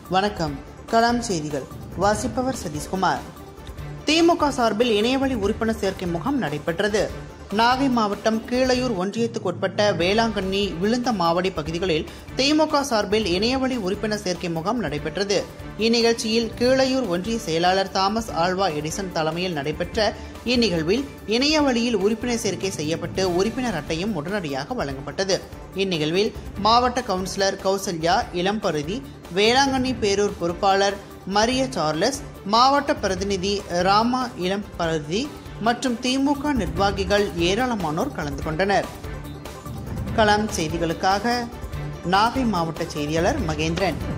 வணக்கம் கலாம் செய்திகள் வாசிப்பவர் சதீஷ்குமார் திமுக சார்பில் இணையவழி உறுப்பினர் சேர்க்கை முகாம் நடைபெற்றது நாகை மாவட்டம் கீழையூர் ஒன்றியத்துக்குட்பட்ட வேளாங்கண்ணி விழுந்த மாவடி பகுதிகளில் திமுக சார்பில் இணையவழி உறுப்பினர் சேர்க்கை முகாம் நடைபெற்றது இந்நிகழ்ச்சியில் கீழையூர் ஒன்றிய செயலாளர் தாமஸ் ஆல்வா எடிசன் தலைமையில் நடைபெற்ற இந்நிகழ்வில் இணைய வழியில் உறுப்பினர் சேர்க்கை செய்யப்பட்டு உறுப்பினர் அட்டையும் உடனடியாக வழங்கப்பட்டது இந்நிகழ்வில் மாவட்ட கவுன்சிலர் கௌசல்யா இளம்பருதி வேளாங்கண்ணி பேரூர் பொறுப்பாளர் மரிய சார்லஸ் மாவட்ட பிரதிநிதி ராமா இளம்பருதி மற்றும் திமுக நிர்வாகிகள் ஏராளமானோர் கலந்து கொண்டனர் கலாம் செய்திகளுக்காக நாகை மாவட்ட செய்தியாளர் மகேந்திரன்